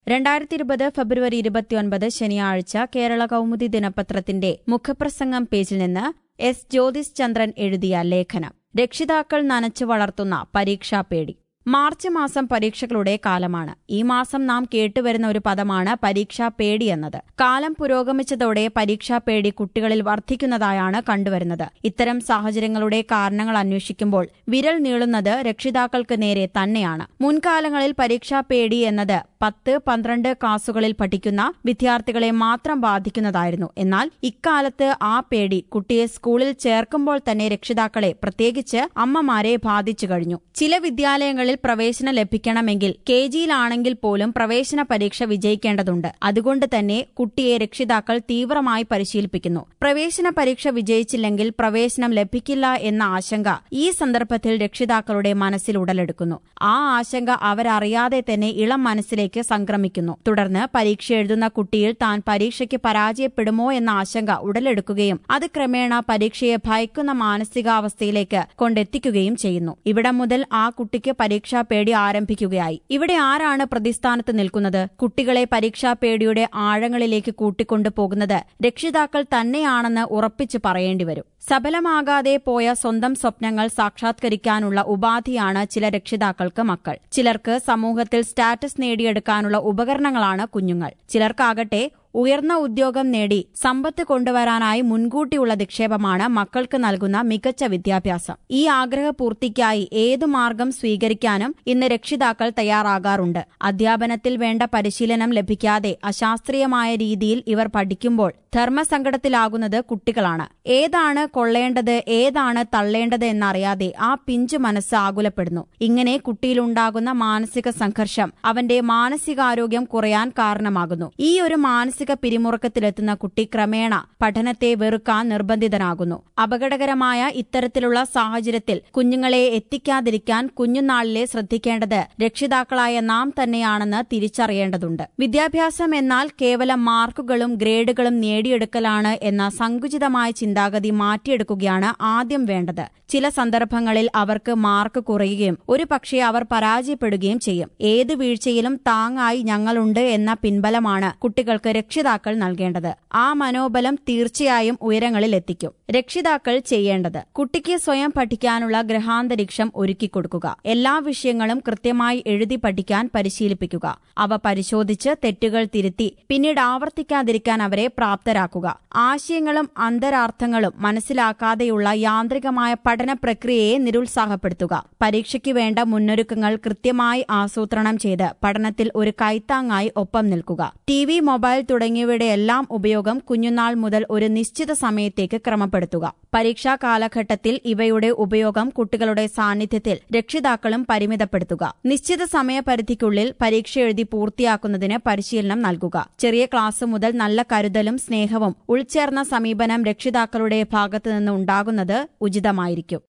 രണ്ടായിരത്തി ഇരുപത് ഫെബ്രുവരി ഇരുപത്തിയൊൻപത് ശനിയാഴ്ച കേരള കൗമുദി ദിനപത്രത്തിന്റെ മുഖപ്രസംഗം പേജിൽ നിന്ന് എസ് ജ്യോതിസ് ചന്ദ്രൻ എഴുതിയ ലേഖനം രക്ഷിതാക്കൾ നനച്ചു വളർത്തുന്ന പരീക്ഷാ പേടി മാർച്ച് മാസം പരീക്ഷകളുടെ കാലമാണ് ഈ മാസം നാം കേട്ടുവരുന്ന ഒരു പദമാണ് പരീക്ഷാ പേടി എന്നത് കാലം പുരോഗമിച്ചതോടെ പരീക്ഷാ പേടി കുട്ടികളിൽ വർദ്ധിക്കുന്നതായാണ് കണ്ടുവരുന്നത് ഇത്തരം സാഹചര്യങ്ങളുടെ കാരണങ്ങൾ അന്വേഷിക്കുമ്പോൾ വിരൽ നീളുന്നത് രക്ഷിതാക്കൾക്ക് നേരെ തന്നെയാണ് മുൻകാലങ്ങളിൽ പരീക്ഷാ പേടി എന്നത് പത്ത് പന്ത്രണ്ട് ക്ലാസുകളിൽ പഠിക്കുന്ന വിദ്യാർത്ഥികളെ മാത്രം ബാധിക്കുന്നതായിരുന്നു എന്നാൽ ഇക്കാലത്ത് ആ പേടി കുട്ടിയെ സ്കൂളിൽ ചേർക്കുമ്പോൾ തന്നെ രക്ഷിതാക്കളെ പ്രത്യേകിച്ച് അമ്മമാരെ ബാധിച്ചു കഴിഞ്ഞു ചില വിദ്യാലയങ്ങളിൽ പ്രവേശനം ലഭിക്കണമെങ്കിൽ കെ ജിയിലാണെങ്കിൽ പോലും പ്രവേശന പരീക്ഷ വിജയിക്കേണ്ടതുണ്ട് അതുകൊണ്ട് തന്നെ കുട്ടിയെ രക്ഷിതാക്കൾ തീവ്രമായി പരിശീലിപ്പിക്കുന്നു പ്രവേശന പരീക്ഷ വിജയിച്ചില്ലെങ്കിൽ പ്രവേശനം ലഭിക്കില്ല എന്ന ആശങ്ക ഈ സന്ദർഭത്തിൽ രക്ഷിതാക്കളുടെ മനസ്സിൽ ഉടലെടുക്കുന്നു ആ ആശങ്ക അവരറിയാതെ തന്നെ ഇളം മനസ്സിലേക്ക് സംക്രമിക്കുന്നു തുടർന്ന് പരീക്ഷ എഴുതുന്ന കുട്ടിയിൽ താൻ പരീക്ഷയ്ക്ക് പരാജയപ്പെടുമോ എന്ന ആശങ്ക ഉടലെടുക്കുകയും അത് ക്രമേണ പരീക്ഷയെ ഭയക്കുന്ന മാനസികാവസ്ഥയിലേക്ക് കൊണ്ടെത്തിക്കുകയും ചെയ്യുന്നു ഇവിടം മുതൽ ആ കുട്ടിക്ക് പരീക്ഷാ പേടി ആരംഭിക്കുകയായി ഇവിടെ ആരാണ് പ്രതിസ്ഥാനത്ത് നിൽക്കുന്നത് കുട്ടികളെ പരീക്ഷാ പേടിയുടെ ആഴങ്ങളിലേക്ക് കൂട്ടിക്കൊണ്ടു പോകുന്നത് രക്ഷിതാക്കൾ തന്നെയാണെന്ന് ഉറപ്പിച്ചു പറയേണ്ടി വരും സഫലമാകാതെ പോയ സ്വന്തം സ്വപ്നങ്ങൾ സാക്ഷാത്കരിക്കാനുള്ള ഉപാധിയാണ് ചില രക്ഷിതാക്കൾക്ക് മക്കൾ ചിലർക്ക് സമൂഹത്തിൽ സ്റ്റാറ്റസ് നേടിയെടുക്കാനുള്ള ഉപകരണങ്ങളാണ് കുഞ്ഞുങ്ങൾ ചിലർക്കാകട്ടെ ഉയർന്ന ഉദ്യോഗം നേടി സമ്പത്ത് കൊണ്ടുവരാനായി മുൻകൂട്ടിയുള്ള നിക്ഷേപമാണ് മക്കൾക്ക് നൽകുന്ന മികച്ച വിദ്യാഭ്യാസം ഈ ആഗ്രഹപൂർത്തിക്കായി ഏതു മാർഗം സ്വീകരിക്കാനും ഇന്ന് രക്ഷിതാക്കൾ തയ്യാറാകാറുണ്ട് അധ്യാപനത്തിൽ വേണ്ട പരിശീലനം ലഭിക്കാതെ അശാസ്ത്രീയമായ രീതിയിൽ ഇവർ പഠിക്കുമ്പോൾ ധർമ്മസങ്കടത്തിലാകുന്നത് കുട്ടികളാണ് ഏതാണ് കൊള്ളേണ്ടത് ഏതാണ് തള്ളേണ്ടത് എന്നറിയാതെ ആ പിഞ്ചു മനസ്സ് ആകുലപ്പെടുന്നു ഇങ്ങനെ കുട്ടിയിലുണ്ടാകുന്ന മാനസിക സംഘർഷം അവന്റെ മാനസികാരോഗ്യം കുറയാൻ കാരണമാകുന്നു ഈ ഒരു മാനസിക പിരിമുറുക്കത്തിലെത്തുന്ന കുട്ടി ക്രമേണ പഠനത്തെ വെറുക്കാൻ നിർബന്ധിതനാകുന്നു അപകടകരമായ ഇത്തരത്തിലുള്ള സാഹചര്യത്തിൽ കുഞ്ഞുങ്ങളെ എത്തിക്കാതിരിക്കാൻ കുഞ്ഞുനാളിലെ ശ്രദ്ധിക്കേണ്ടത് രക്ഷിതാക്കളായ നാം തന്നെയാണെന്ന് തിരിച്ചറിയേണ്ടതുണ്ട് വിദ്യാഭ്യാസം എന്നാൽ കേവലം മാർക്കുകളും ഗ്രേഡുകളും നേടിയെടുക്കലാണ് എന്ന സങ്കുചിതമായ ചിന്താഗതി മാറ്റിയെടുക്കുകയാണ് ആദ്യം വേണ്ടത് ചില സന്ദർഭങ്ങളിൽ അവർക്ക് മാർക്ക് കുറയുകയും ഒരു പക്ഷേ അവർ പരാജയപ്പെടുകയും ചെയ്യും ഏത് വീഴ്ചയിലും താങ്ങായി ഞങ്ങളുണ്ട് എന്ന പിൻബലമാണ് കുട്ടികൾക്ക് രക്ഷിതാക്കൾ നൽകേണ്ടത് ആ മനോബലം തീർച്ചയായും ഉയരങ്ങളിൽ എത്തിക്കും രക്ഷിതാക്കൾ ചെയ്യേണ്ടത് കുട്ടിക്ക് സ്വയം പഠിക്കാനുള്ള ഗ്രഹാന്തരീക്ഷം ഒരുക്കിക്കൊടുക്കുക എല്ലാ വിഷയങ്ങളും കൃത്യമായി എഴുതി പഠിക്കാൻ പരിശീലിപ്പിക്കുക അവ പരിശോധിച്ച് തെറ്റുകൾ തിരുത്തി പിന്നീട് ആവർത്തിക്കാതിരിക്കാൻ അവരെ പ്രാപ്തരാക്കുക ആശയങ്ങളും അന്തരാർത്ഥങ്ങളും മനസ്സിലാക്കാതെയുള്ള യാന്ത്രികമായ പഠന പ്രക്രിയയെ നിരുത്സാഹപ്പെടുത്തുക പരീക്ഷയ്ക്ക് വേണ്ട മുന്നൊരുക്കങ്ങൾ കൃത്യമായി ആസൂത്രണം ചെയ്ത് പഠനത്തിൽ ഒരു കൈത്താങ്ങായി ഒപ്പം നിൽക്കുക ടി വി മൊബൈൽ തുടങ്ങിയവയുടെ എല്ലാം ഉപയോഗം കുഞ്ഞുനാൾ മുതൽ ഒരു നിശ്ചിത സമയത്തേക്ക് ക്രമപ്പെടുത്തുക പരീക്ഷാ കാലഘട്ടത്തിൽ ഇവയുടെ ഉപയോഗം കുട്ടികളുടെ സാന്നിധ്യത്തിൽ രക്ഷിതാക്കളും പരിമിതപ്പെടുത്തുക നിശ്ചിത സമയപരിധിക്കുള്ളിൽ പരീക്ഷ എഴുതി പൂർത്തിയാക്കുന്നതിന് പരിശീലനം നൽകുക ചെറിയ ക്ലാസ് മുതൽ നല്ല കരുതലും സ്നേഹവും ഉൾച്ചേർന്ന സമീപനം രക്ഷിതാക്കളുടെ ഭാഗത്തുനിന്ന് ഉണ്ടാകുന്നത് ഉചിതമായിരിക്കും